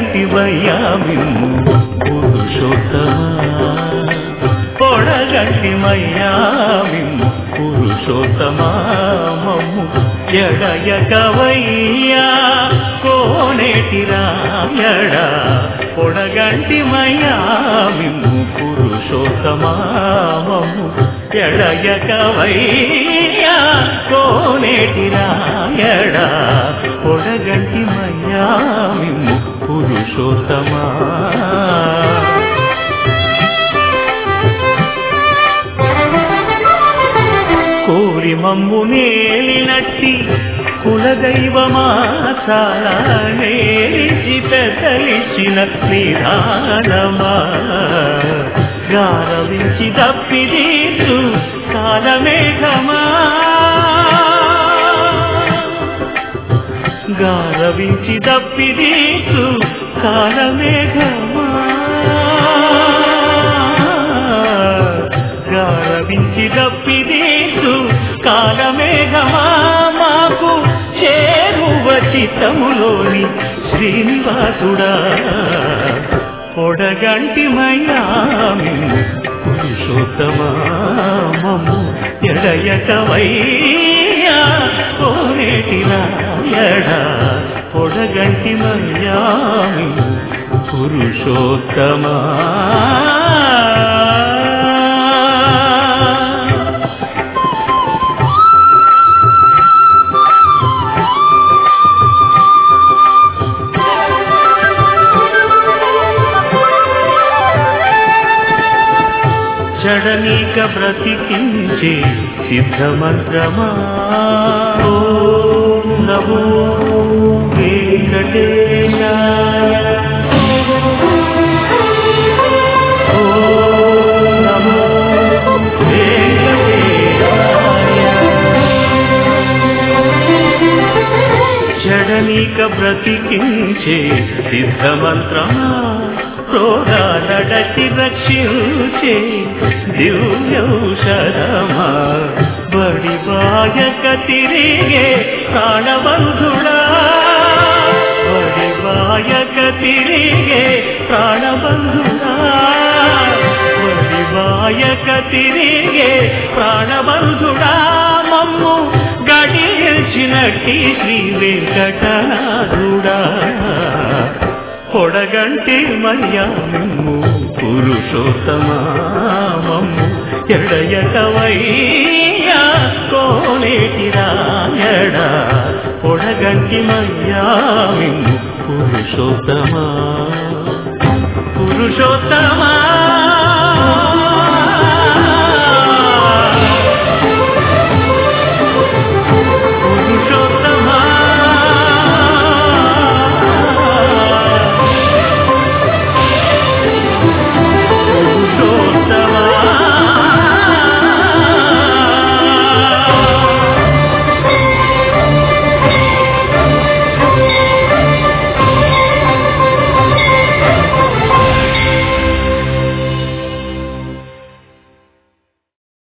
పొడగంటి మయ్యామిమ్ము పురుషోత్తమా పొడగంటి మయ్యామిమ్ము పురుషోత్తమా మమ్ము ఎడయకవయ్యా కోనేటి రాయడా పొడగంటి మయ్యామిమ్ము పురుషోత్తమా మమ్ము ఎడయకవయ్యా కోనేటి రాయడా పొడగంటి మయ్యామిమ్ము పురుషోత్తమా కోరి మమ్ము నేలినట్టి కులదైవమా చాలా నేలిచి పెద్దలిచ్చిన నిధానమా గారవించి తప్పిదీసు కాలమేఘమా గారవించి తప్పిదీసు కాలమేఘమా గారవించి తప్పిదీసు కాలమేఘమా మాకు చేరువ చిత్తములోని శ్రీనివాసుడా పొడగంటి మయామి పురుషోత్తమామము ఎడయకవయ్యా కోనేటి రాయడా పొడగంటి మయామి పురుషోత్తమా జడనీక బ్రతికించే సిద్ధమంత్రమా ఓం నమో వెంకటేశాయ ఓం నమో వెంకటేశాయ జడనీక బ్రతికించే సిద్ధమంత్రమా రోగాలడచి రక్షించే దివ్యౌషధమా బడి బాయక తిరిగే ప్రాణబంధుడా బడి బాయక తిరిగే ప్రాణబంధుడా బడి బాయక తిరిగే ప్రాణబంధుడా మమ్ము గడిచినట్టి శ్రీ వెంకటనాథుడా పొడగంటి మర్యాము పురుషోత్తమామము ఎడయటవయ్యా కోనేటి రాయడా పొడగంటి మర్యాము పురుషోత్తమా పురుషోత్తమా